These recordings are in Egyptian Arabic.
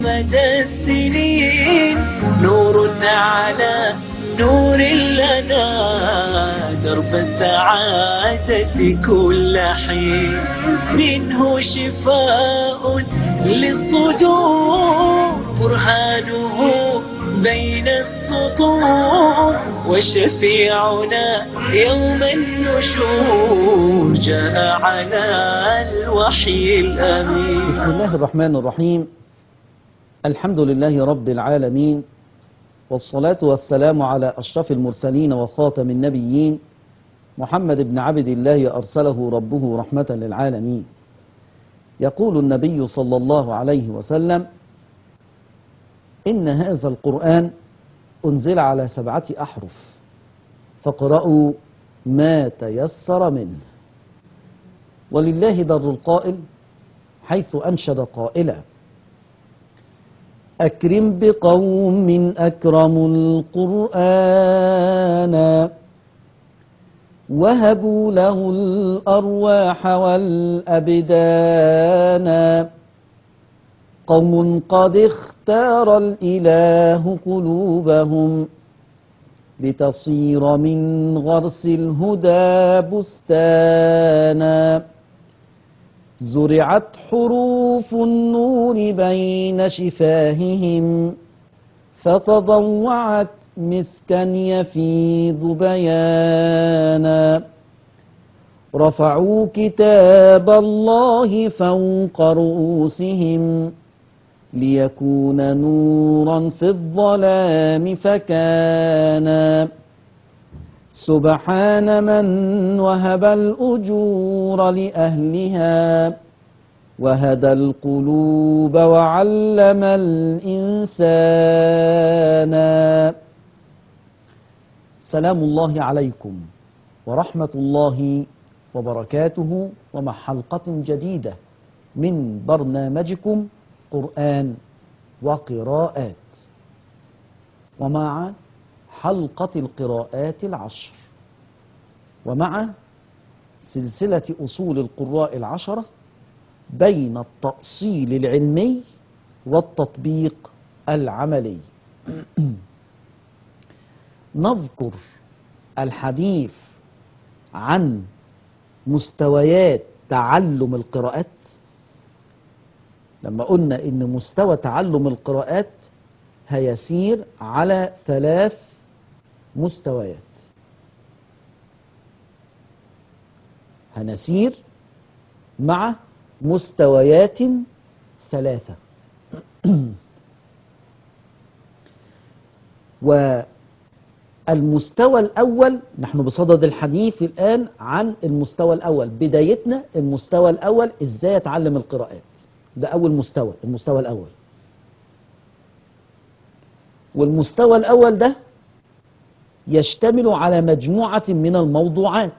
مدى السنين نور على نور لنا درب السعادة كل حين منه شفاء للصدور برهانه بين السطور وشفيعنا يوم النشور جاء على الوحي الأمين بسم الله الرحمن الرحيم الحمد لله رب العالمين والصلاة والسلام على أشرف المرسلين وخاتم النبيين محمد بن عبد الله أرسله ربه رحمة للعالمين يقول النبي صلى الله عليه وسلم إن هذا القرآن أنزل على سبعة أحرف فاقرأوا ما تيسر منه ولله در القائل حيث أنشد قائلا أكرم بقوم أكرموا القرآن وهبوا له الأرواح والأبدان قوم قد اختار الإله قلوبهم لتصير من غرس الهدى بستانا زرعت حروف النور بين شفاههم فتضوعت مسكا يفيض بيانا رفعوا كتاب الله فوق رؤوسهم ليكون نورا في الظلام فكانا سبحان من وهب الأجور لأهلها وهدى القلوب وعلم الإنسان سلام الله عليكم ورحمة الله وبركاته ومع حلقة جديدة من برنامجكم قرآن وقراءات ومع حلقة القراءات العشر ومع سلسلة أصول القراء العشرة بين التأصيل العلمي والتطبيق العملي نذكر الحديث عن مستويات تعلم القراءات لما قلنا ان مستوى تعلم القراءات هيسير على ثلاث مستويات هنسير مع مستويات ثلاثة والمستوى الأول نحن بصدد الحديث الآن عن المستوى الأول بدايتنا المستوى الأول إزاي أتعلم القراءات ده أول مستوى المستوى الأول والمستوى الأول ده يشتمل على مجموعة من الموضوعات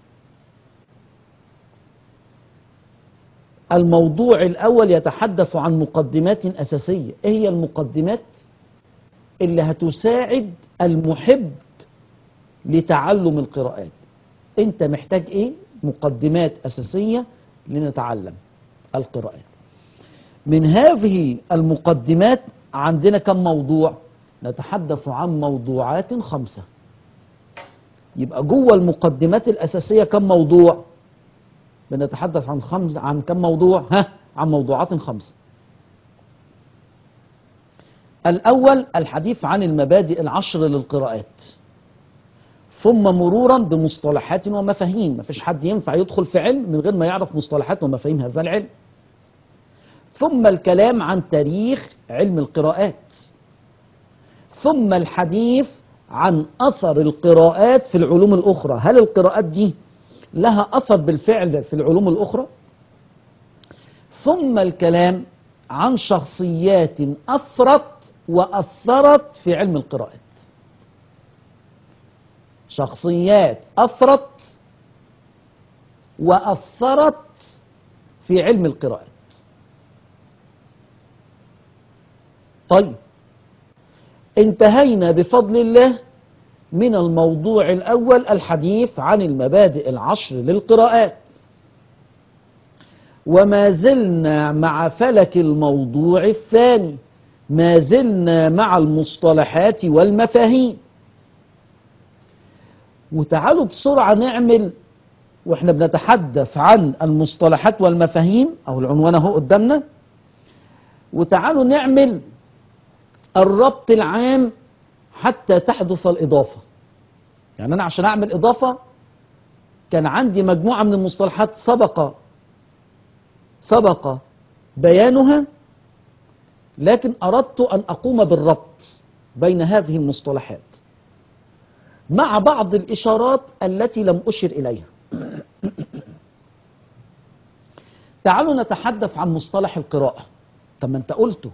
الموضوع الأول يتحدث عن مقدمات أساسية إيه هي المقدمات اللي هتساعد المحب لتعلم القراءات أنت محتاج إيه مقدمات أساسية لنتعلم القراءات من هذه المقدمات عندنا كم موضوع نتحدث عن موضوعات خمسة يبقى جوه المقدمات الأساسية كم موضوع بنتحدث عن خمس عن كم موضوع ها عن موضوعات خمسة الأول الحديث عن المبادئ العشر للقراءات ثم مرورا بمصطلحات ومفاهيم ما فيش حد ينفع يدخل في علم من غير ما يعرف مصطلحات ومفاهيم هذا العلم ثم الكلام عن تاريخ علم القراءات ثم الحديث عن أثر القراءات في العلوم الأخرى هل القراءات دي لها أثر بالفعل في العلوم الأخرى ثم الكلام عن شخصيات أثرت وأثرت في علم القراءات شخصيات أثرت وأثرت في علم القراءات طيب انتهينا بفضل الله من الموضوع الأول الحديث عن المبادئ العشر للقراءات وما زلنا مع فلك الموضوع الثاني ما زلنا مع المصطلحات والمفاهيم وتعالوا بسرعة نعمل واحنا بنتحدث عن المصطلحات والمفاهيم او العنوان اهو قدامنا وتعالوا نعمل الربط العام حتى تحدث الإضافة يعني أنا عشان أعمل إضافة كان عندي مجموعة من المصطلحات سبق سبق بيانها لكن أردت أن أقوم بالربط بين هذه المصطلحات مع بعض الإشارات التي لم أشر إليها تعالوا نتحدث عن مصطلح القراءة طب ما أنت قلته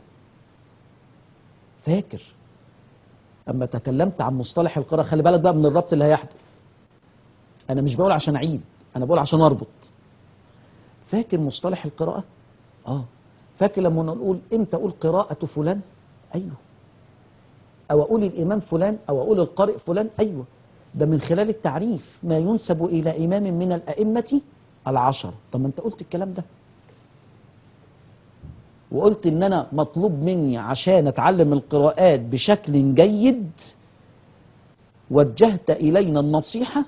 فاكر أما تكلمت عن مصطلح القراءة خلي بالك بقى من الربط اللي هيحدث أنا مش بقول عشان أعيد أنا بقول عشان أربط فاكر مصطلح القراءة؟ آه فاكر لما نقول إمتى أقول قراءة فلان؟ أيوه أو أقول الإمام فلان أو أقول القارئ فلان أيوه ده من خلال التعريف ما ينسب إلى إمام من الأئمة العشرة طب ما أنت قلت الكلام ده وقلت ان انا مطلوب مني عشان اتعلم القراءات بشكل جيد وجهت الينا النصيحة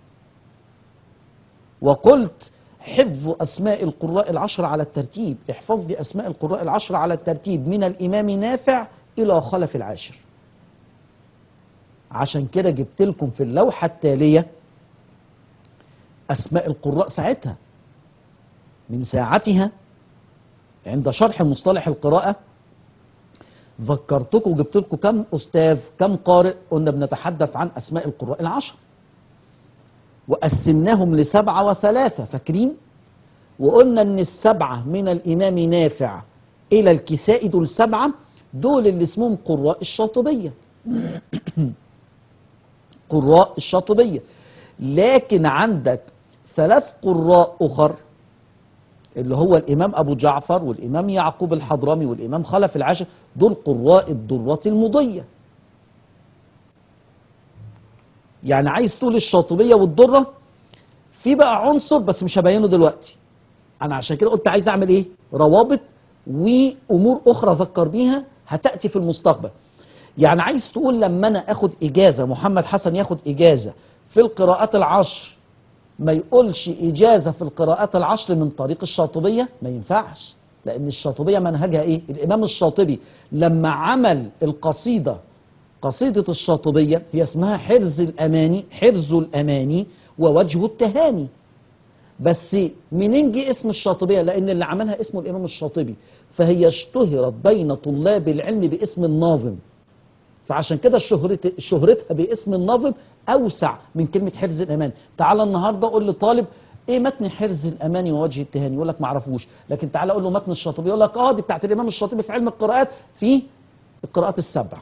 وقلت حفظ اسماء القراء العشرة على الترتيب احفظ لي اسماء القراء العشرة على الترتيب من الامام نافع الى خلف العاشر عشان كده جبت لكم في اللوحة التالية اسماء القراء ساعتها من ساعتها عند شرح مصطلح القراءة ذكرتكم وجبت لكم كم أستاذ كم قارئ قلنا بنتحدث عن أسماء القراء العشر وقسمناهم لسبعة وثلاثة فاكرين وقلنا أن السبعة من الإمام نافع إلى الكساء دول سبعة دول اللي اسمهم قراء الشاطبية قراء الشاطبية لكن عندك ثلاث قراء أخر اللي هو الإمام أبو جعفر والإمام يعقوب الحضرمي والإمام خلف العاشر دول قراء الدرة المضية يعني عايز تقول الشاطبية والدرة في بقى عنصر بس مش هبينه دلوقتي أنا عشان كده قلت عايز أعمل إيه روابط وأمور أخرى أفكر بيها هتأتي في المستقبل يعني عايز تقول لما أنا أخد إجازة محمد حسن ياخد إجازة في القراءات العشر ما يقولش إجازة في القراءات العشر من طريق الشاطبية ما ينفعش لأن الشاطبية منهجها إيه الإمام الشاطبي لما عمل القصيدة قصيدة الشاطبية هي اسمها حرز الأماني حرز الأماني ووجه التهاني بس منين جه اسم الشاطبية لأن اللي عملها اسمه الإمام الشاطبي فهي اشتهرت بين طلاب العلم باسم الناظم فعشان كده شهرت شهرتها باسم الناظم اوسع من كلمه حرز الامان تعال النهارده قول لطالب ايه متن حرز الامان ووجه التهاني يقول لك ما اعرفوش لكن تعال اقول له متن الشاطبي يقول لك اه دي بتاعت الامام الشاطبي في علم القراءات في القراءات السبع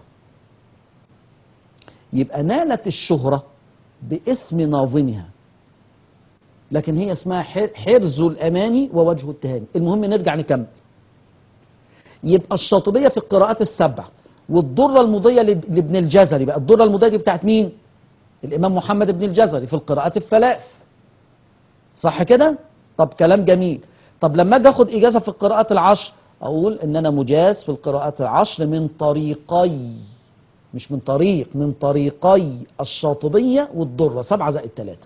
يبقى نالت الشهره باسم ناظمها لكن هي اسمها حرز الاماني ووجه التهاني المهم نرجع نكمل يبقى الشاطبيه في القراءات السبع والضرة المضية لابن الجزري بقى الضرة المضية دي بتاعت مين الإمام محمد بن الجزري في القراءات الثلاث صح كده طب كلام جميل طب لما اجي اخد إجازة في القراءات العشر أقول إن أنا مجاز في القراءات العشر من طريقي مش من طريق من طريقي الشاطبية والضرة سبعة زائد ثلاثة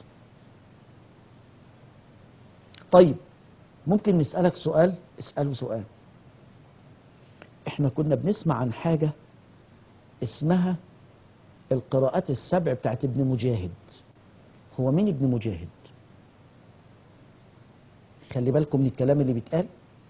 طيب ممكن نسألك سؤال اسأله سؤال احنا كنا بنسمع عن حاجة اسمها القراءات السبع بتاعت ابن مجاهد هو مين ابن مجاهد خلي بالكم من الكلام اللي بيتقال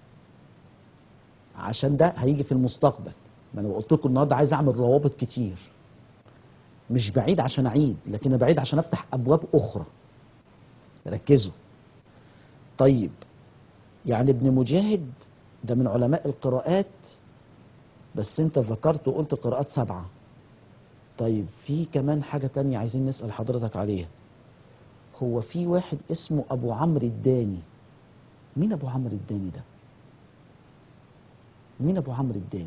عشان ده هيجي في المستقبل ما انا قلت لكم النهارده عايز اعمل روابط كتير مش بعيد عشان اعيد لكن انا بعيد عشان افتح ابواب اخرى ركزوا طيب يعني ابن مجاهد ده من علماء القراءات بس انت ذكرت وقلت قراءات سبعة طيب في كمان حاجة تانية عايزين نسأل حضرتك عليها هو في واحد اسمه ابو عمرو الداني مين ابو عمرو الداني ده مين ابو عمرو الداني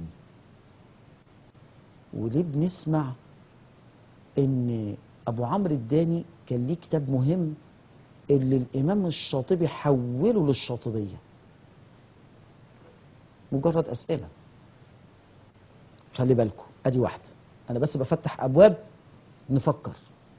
وليه بنسمع ان ابو عمرو الداني كان ليه كتاب مهم اللي الامام الشاطبي حوله للشاطبيه مجرد اسئله خلي بالكم ادي واحده انا بس بفتح ابواب نفكر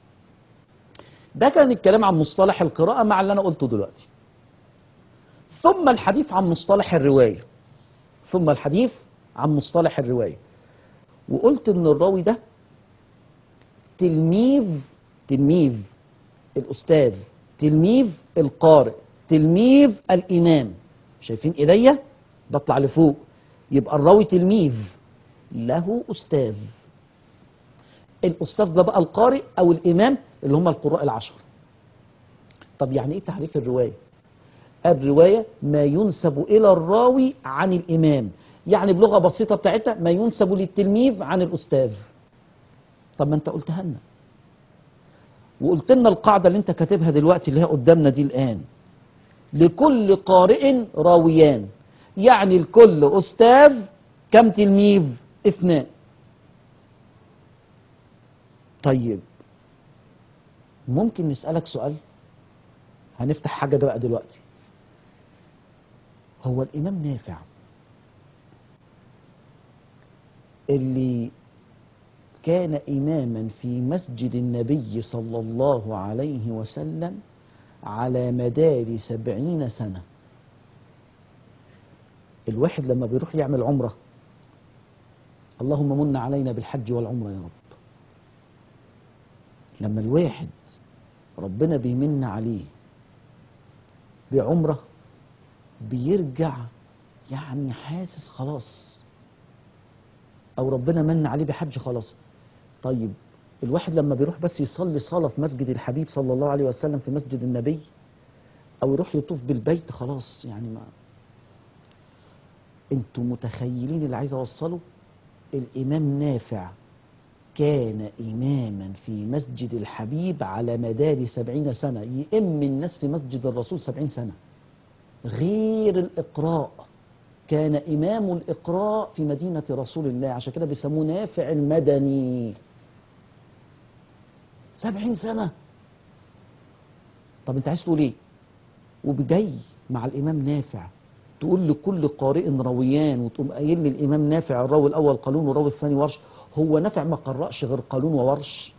ده كان الكلام عن مصطلح القراءه مع اللي انا قلته دلوقتي ثم الحديث عن مصطلح الروايه ثم الحديث عن مصطلح الروايه وقلت ان الراوي ده تلميذ تلميذ الاستاذ تلميذ القارئ تلميذ الامام شايفين ايديا بطلع لفوق يبقى الراوي تلميذ له استاذ الاستاذ ده بقى القارئ او الامام اللي هم القراء العشر طب يعني ايه تعريف الروايه الروايه ما ينسب الى الراوي عن الامام يعني بلغه بسيطه بتاعتها ما ينسب للتلميذ عن الاستاذ طب ما انت قلتها لنا وقلت لنا القاعده اللي انت كاتبها دلوقتي اللي هي قدامنا دي الان لكل قارئ راويان يعني الكل استاذ كم تلميذ اثنان طيب ممكن نسألك سؤال هنفتح حاجة ده بقى دلوقتي هو الإمام نافع اللي كان إماما في مسجد النبي صلى الله عليه وسلم على مدار سبعين سنة الواحد لما بيروح يعمل عمرة اللهم من علينا بالحج والعمرة يا رب لما الواحد ربنا بيمن عليه بعمرة بيرجع يعني حاسس خلاص او ربنا من عليه بحج خلاص طيب الواحد لما بيروح بس يصلي صلاة في مسجد الحبيب صلى الله عليه وسلم في مسجد النبي او يروح يطوف بالبيت خلاص يعني ما انتوا متخيلين اللي عايز اوصله الامام نافع كان إماما في مسجد الحبيب على مدار سبعين سنة يئم الناس في مسجد الرسول سبعين سنة غير الإقراء كان إمام الإقراء في مدينة رسول الله عشان كده بيسموه نافع المدني سبعين سنة طب انت عايز تقول ايه وبجاي مع الإمام نافع تقول لكل قارئ رويان وتقوم قايل لي الإمام نافع الراوي الأول قالون والراوي الثاني ورش هو نافع ما قرأش غير قالون وورش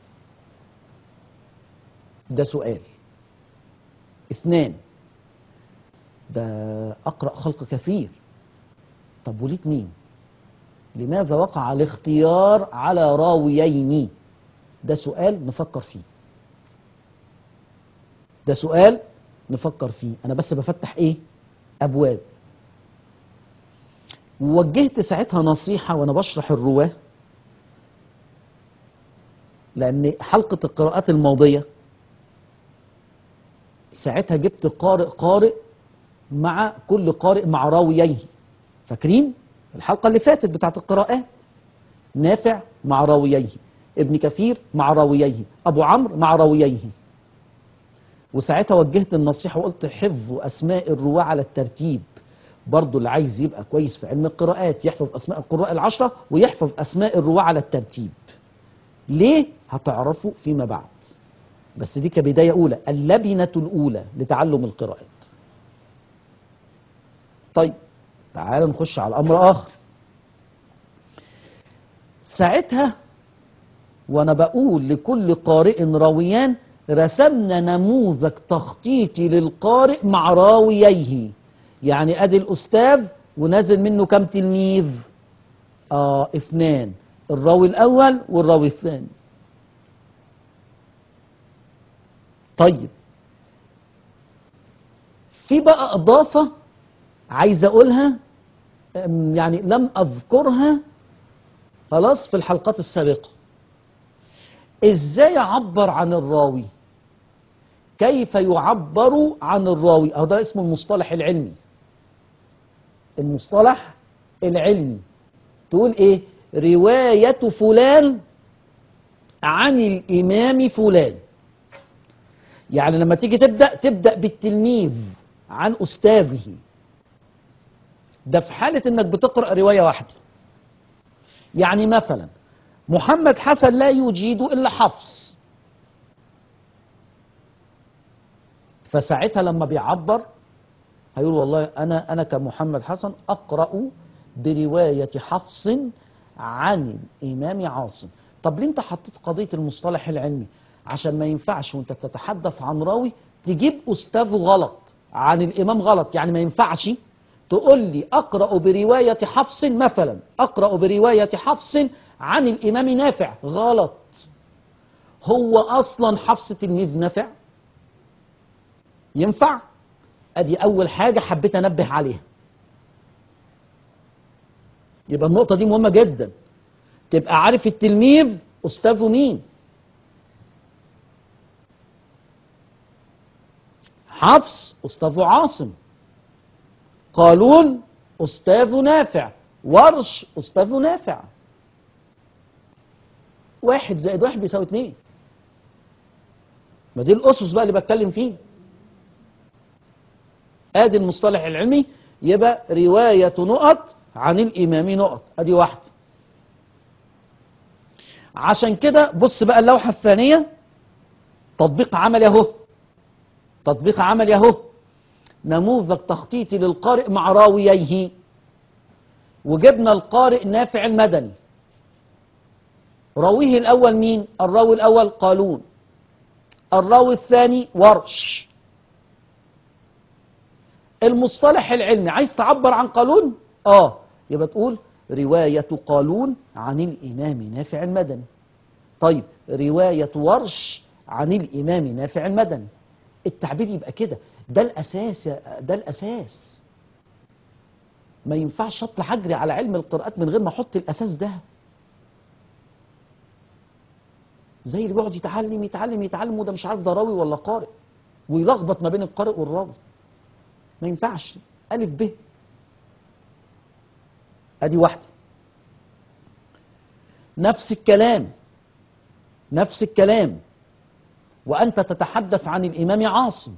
ده سؤال اثنان ده أقرأ خلق كثير طب وليه اتنين لماذا وقع الاختيار على راويين ده سؤال نفكر فيه ده سؤال نفكر فيه أنا بس بفتح إيه أبواب ووجهت ساعتها نصيحة وأنا بشرح الرواه لأن حلقة القراءات الماضية ساعتها جبت قارئ قارئ مع كل قارئ مع راوييه فاكرين الحلقة اللي فاتت بتاعت القراءات نافع مع راوييه ابن كثير مع راوييه أبو عمرو مع راوييه وساعتها وجهت النصيحة وقلت حفظ أسماء الرواة على الترتيب برضه اللي عايز يبقى كويس في علم القراءات يحفظ أسماء القراء العشرة ويحفظ أسماء الرواة على الترتيب ليه هتعرفوا فيما بعد بس دي كبداية أولى اللبنة الأولى لتعلم القراءات طيب تعال نخش على أمر آخر ساعتها وأنا بقول لكل قارئ راويان رسمنا نموذج تخطيطي للقارئ مع راوييه يعني ادي الاستاذ ونازل منه كم تلميذ اه اثنان الراوي الاول والراوي الثاني طيب في بقى اضافه عايز اقولها أم، يعني لم اذكرها خلاص في الحلقات السابقه ازاي اعبر عن الراوي كيف يعبر عن الراوي أو ده اسمه المصطلح العلمي المصطلح العلمي تقول ايه رواية فلان عن الإمام فلان يعني لما تيجي تبدأ تبدأ بالتلميذ عن أستاذه ده في حالة انك بتقرأ رواية واحدة يعني مثلا محمد حسن لا يجيد إلا حفص فساعتها لما بيعبر هيقول والله أنا أنا كمحمد حسن أقرأ برواية حفص عن الإمام عاصم طب ليه انت حطيت قضية المصطلح العلمي عشان ما ينفعش وانت بتتحدث عن راوي تجيب أستاذ غلط عن الإمام غلط يعني ما ينفعش تقول لي أقرأ برواية حفص مثلا أقرأ برواية حفص عن الإمام نافع غلط هو أصلا حفص تلميذ نافع ينفع ادي اول حاجة حبيت انبه عليها يبقى النقطة دي مهمة جدا تبقى عارف التلميذ استاذه مين حفص استاذه عاصم قالون استاذه نافع ورش استاذه نافع واحد زائد واحد بيساوي اتنين ما دي الاسس بقى اللي بتكلم فيه ادي المصطلح العلمي يبقى رواية نقط عن الامام نقط ادي واحدة عشان كده بص بقى اللوحة الثانية تطبيق عملي اهو تطبيق عملي اهو نموذج تخطيطي للقارئ مع راوييه وجبنا القارئ نافع المدني راويه الاول مين الراوي الاول قالون الراوي الثاني ورش المصطلح العلمي عايز تعبر عن قالون اه يبقى تقول رواية قالون عن الإمام نافع المدني طيب رواية ورش عن الإمام نافع المدني التعبير يبقى كده ده الأساس يا- ده الأساس ما ينفعش اطلع اجري على علم القراءات من غير ما احط الأساس ده زي اللي بيقعد يتعلم يتعلم يتعلم وده مش عارف ده راوي ولا قارئ ويلخبط ما بين القارئ والراوي ما ينفعش ألف ب ادي واحدة نفس الكلام نفس الكلام وأنت تتحدث عن الإمام عاصم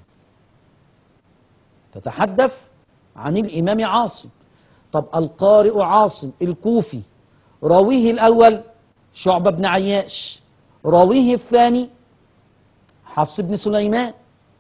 تتحدث عن الإمام عاصم طب القارئ عاصم الكوفي راويه الأول شعبة بن عياش راويه الثاني حفص بن سليمان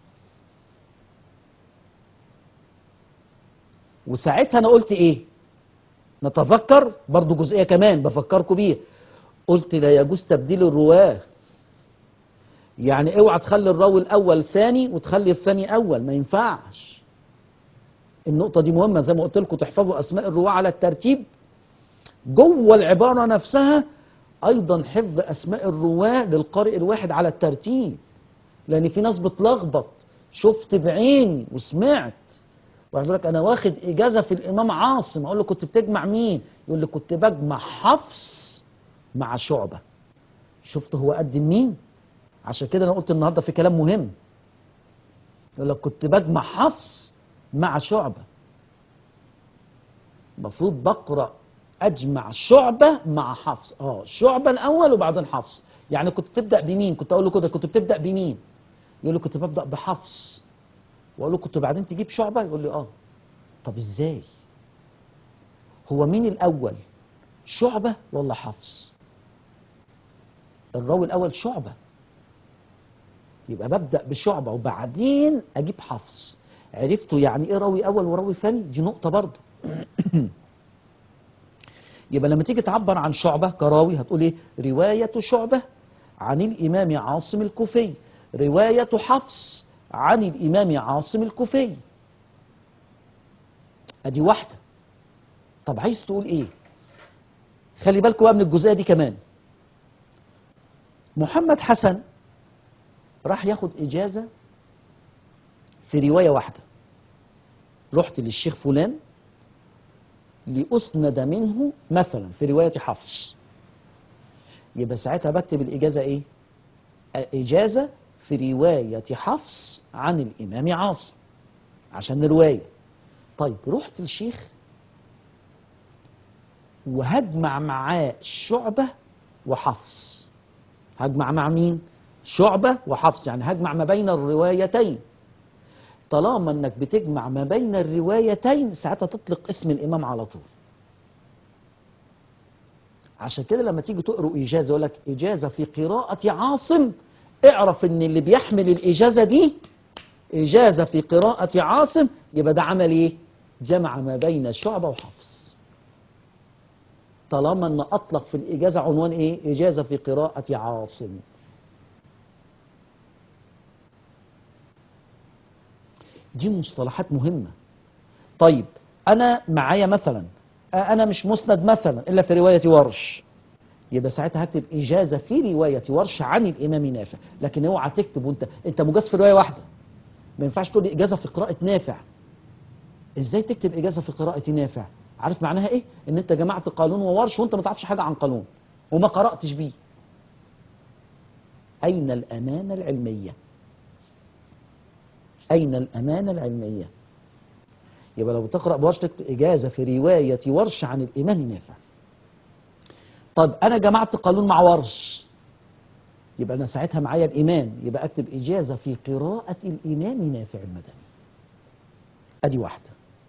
وساعتها انا قلت ايه نتذكر برضو جزئية كمان بفكركم بيها قلت لا يجوز تبديل الرواه يعني اوعى تخلي الراوي الاول ثاني وتخلي الثاني اول ما ينفعش النقطة دي مهمة زي ما قلت لكم تحفظوا اسماء الرواه على الترتيب جوه العبارة نفسها ايضا حفظ اسماء الرواه للقارئ الواحد على الترتيب لان في ناس بتلخبط شفت بعيني وسمعت واحد يقول لك انا واخد اجازه في الامام عاصم اقول له كنت بتجمع مين يقول لي كنت بجمع حفص مع شعبه شفت هو قدم مين عشان كده انا قلت النهارده في كلام مهم يقول لك كنت بجمع حفص مع شعبه المفروض بقرا اجمع شعبه مع حفص اه شعبه الاول وبعدين حفص يعني كنت بتبدا بمين كنت اقول له كده كنت بتبدا بمين يقول لي كنت ببدا بحفص واقول له كنت بعدين تجيب شعبه يقول لي اه طب ازاي هو مين الاول شعبه ولا حفص الراوي الاول شعبه يبقى ببدا بشعبه وبعدين اجيب حفص عرفتوا يعني ايه راوي اول وراوي ثاني دي نقطه برضه يبقى لما تيجي تعبر عن شعبه كراوي هتقول ايه روايه شعبه عن الامام عاصم الكوفي روايه حفص عن الامام عاصم الكوفي ادي واحده طب عايز تقول ايه خلي بالكم بقى من الجزئيه دي كمان محمد حسن راح ياخد اجازه في روايه واحده رحت للشيخ فلان لأسند منه مثلا في رواية حفص يبقى ساعتها بكتب الإجازة إيه؟ إجازة في رواية حفص عن الإمام عاصم عشان الرواية طيب رحت للشيخ وهجمع معاه شعبة وحفص هجمع مع مين؟ شعبة وحفص يعني هجمع ما بين الروايتين طالما انك بتجمع ما بين الروايتين ساعتها تطلق اسم الامام على طول عشان كده لما تيجي تقروا اجازه يقول لك اجازه في قراءه عاصم اعرف ان اللي بيحمل الاجازه دي اجازه في قراءه عاصم يبقى ده عمل ايه جمع ما بين شعبه وحفص طالما ان اطلق في الاجازه عنوان ايه اجازه في قراءه عاصم دي مصطلحات مهمه طيب انا معايا مثلا انا مش مسند مثلا الا في روايه ورش يبقى ساعتها هكتب اجازه في روايه ورش عن الامام نافع لكن اوعى تكتب وانت انت مجاز في روايه واحده ما ينفعش تقول لي اجازه في قراءه نافع ازاي تكتب اجازه في قراءه نافع عارف معناها ايه ان انت جمعت قانون وورش وانت ما تعرفش حاجه عن قانون وما قراتش بيه اين الامانه العلميه اين الامانه العلميه يبقى لو تقرا بورش تكتب اجازه في روايه ورش عن الامام نافع طب انا جمعت قانون مع ورش يبقى انا ساعتها معايا الامام يبقى اكتب اجازه في قراءه الامام نافع المدني ادي واحده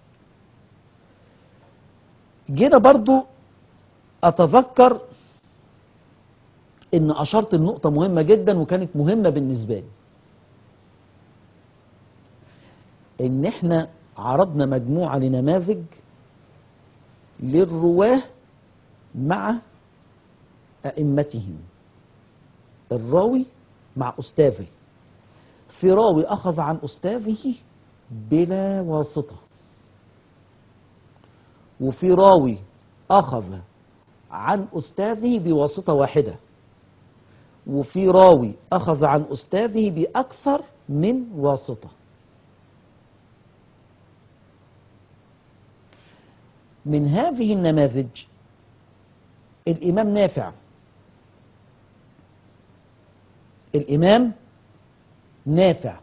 جينا برضو اتذكر ان اشرت النقطه مهمه جدا وكانت مهمه بالنسبه لي ان احنا عرضنا مجموعه لنماذج للرواه مع ائمتهم الراوي مع استاذه في راوي اخذ عن استاذه بلا واسطه وفي راوي اخذ عن استاذه بواسطه واحده وفي راوي اخذ عن استاذه باكثر من واسطه من هذه النماذج الامام نافع الامام نافع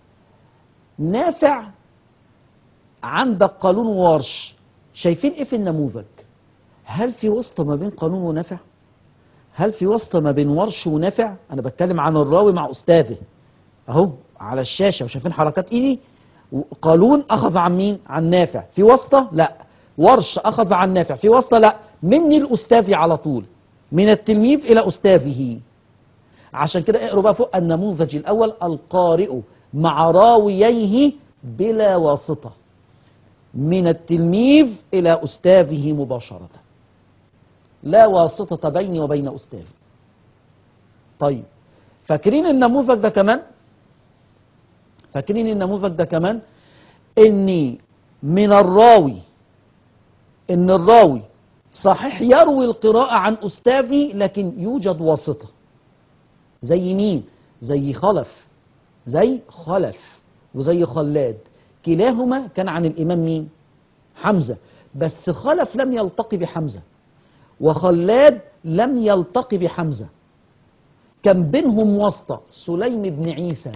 نافع عندك قانون وورش شايفين ايه في النموذج هل في واسطه ما بين قانون ونافع هل في واسطه ما بين ورش ونافع انا بتكلم عن الراوي مع استاذه اهو على الشاشه وشايفين حركات ايدي قانون اخذ عن مين عن نافع في واسطه لا ورش اخذ عن نافع في واسطه لا مني الاستاذ على طول من التلميذ الى استاذه عشان كده اقروا بقى فوق النموذج الاول القارئ مع راوييه بلا واسطه من التلميذ الى استاذه مباشره لا واسطه بيني وبين استاذي طيب فاكرين النموذج ده كمان فاكرين النموذج ده كمان اني من الراوي ان الراوي صحيح يروي القراءة عن أستاذه لكن يوجد واسطة زي مين زي خلف زي خلف وزي خلاد كلاهما كان عن الإمام مين حمزة بس خلف لم يلتقي بحمزة وخلاد لم يلتقي بحمزة كان بينهم واسطة سليم بن عيسى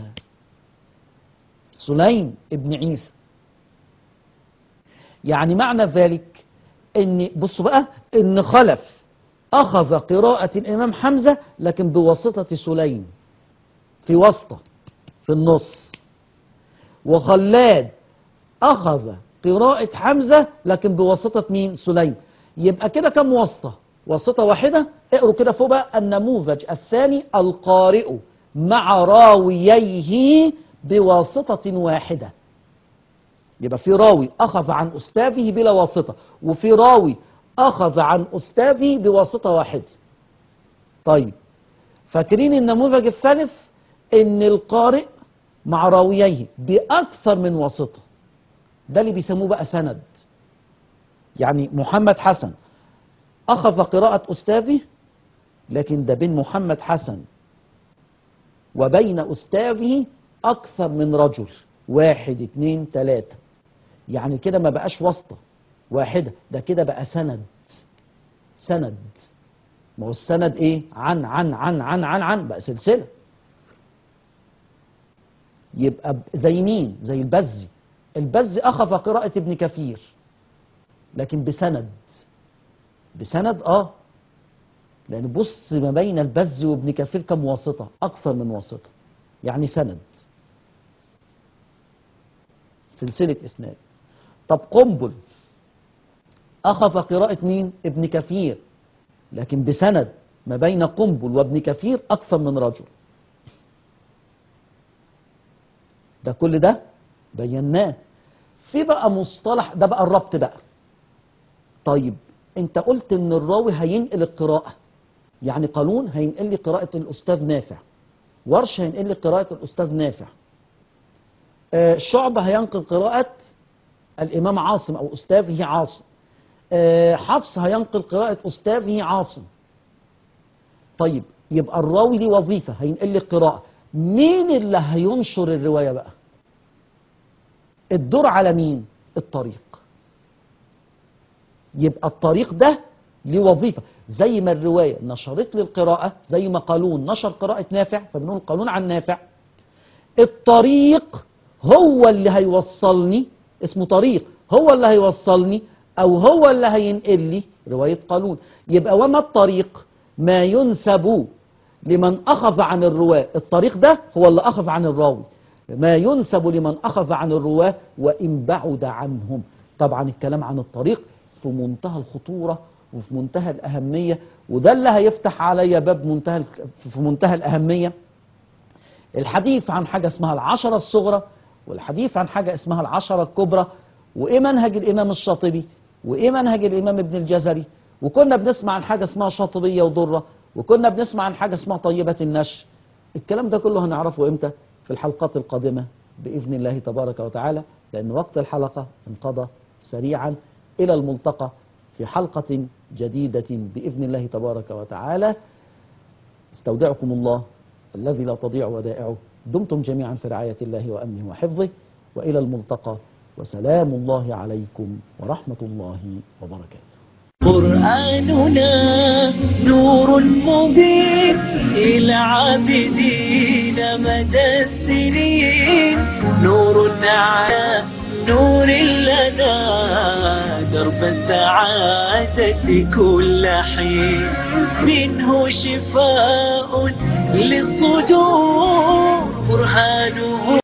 سليم بن عيسى يعني معنى ذلك ان بصوا بقى ان خلف اخذ قراءة الامام حمزة لكن بواسطة سليم في واسطة في النص وخلاد اخذ قراءة حمزة لكن بواسطة مين سليم يبقى كده كم واسطة واسطة واحدة اقروا كده فوق بقى النموذج الثاني القارئ مع راوييه بواسطة واحدة يبقى في راوي أخذ عن أستاذه بلا واسطة وفي راوي أخذ عن أستاذه بواسطة واحدة طيب فاكرين النموذج الثالث إن القارئ مع راوييه بأكثر من واسطة ده اللي بيسموه بقى سند يعني محمد حسن أخذ قراءة أستاذه لكن ده بين محمد حسن وبين أستاذه أكثر من رجل واحد اتنين تلاتة يعني كده ما بقاش واسطة واحدة ده كده بقى سند سند ما هو السند ايه عن عن عن عن عن عن بقى سلسلة يبقى ب- زي مين زي البزي البزي أخذ قراءة ابن كثير لكن بسند بسند اه لأن بص ما بين البزي وابن كثير كم واسطة أكثر من واسطة يعني سند سلسلة إسناد طب قنبل أخذ قراءة مين؟ ابن كثير لكن بسند ما بين قنبل وابن كثير أكثر من رجل ده كل ده بيناه في بقى مصطلح ده بقى الربط بقى طيب انت قلت ان الراوي هينقل القراءة يعني قانون هينقل لي قراءة الأستاذ نافع ورش هينقل لي قراءة الأستاذ نافع آه، شعبة هينقل قراءة الإمام عاصم أو أستاذه عاصم آه، حفص هينقل قراءة أستاذه عاصم طيب يبقى الراوي ليه وظيفة هينقل لي القراءة مين اللي هينشر الرواية بقى الدور على مين الطريق يبقى الطريق ده ليه وظيفة زي ما الرواية نشرت لي القراءة زي ما قانون نشر قراءة نافع فبنقول قانون عن نافع الطريق هو اللي هيوصلني اسمه طريق هو اللي هيوصلني او هو اللي هينقل لي رواية قانون يبقى وما الطريق ما ينسب لمن اخذ عن الرواة الطريق ده هو اللي اخذ عن الراوي ما ينسب لمن اخذ عن الرواة وان بعد عنهم طبعا الكلام عن الطريق في منتهى الخطورة وفي منتهى الأهمية وده اللي هيفتح عليا باب منتهى في منتهى الأهمية الحديث عن حاجة اسمها العشرة الصغرى والحديث عن حاجة اسمها العشرة الكبرى وإيه منهج الإمام الشاطبي وإيه منهج الإمام ابن الجزري وكنا بنسمع عن حاجة اسمها شاطبية وضرة وكنا بنسمع عن حاجة اسمها طيبة النشر الكلام ده كله هنعرفه إمتى في الحلقات القادمة بإذن الله تبارك وتعالى لأن وقت الحلقة انقضى سريعا إلى الملتقى في حلقة جديدة بإذن الله تبارك وتعالى استودعكم الله الذي لا تضيع ودائعه دمتم جميعا في رعاية الله وأمنه وحفظه وإلى الملتقى وسلام الله عليكم ورحمة الله وبركاته قرآننا نور مبين إلى عابدين مدى السنين نور على نور لنا درب السعادة كل حين منه شفاء للصدور برهانه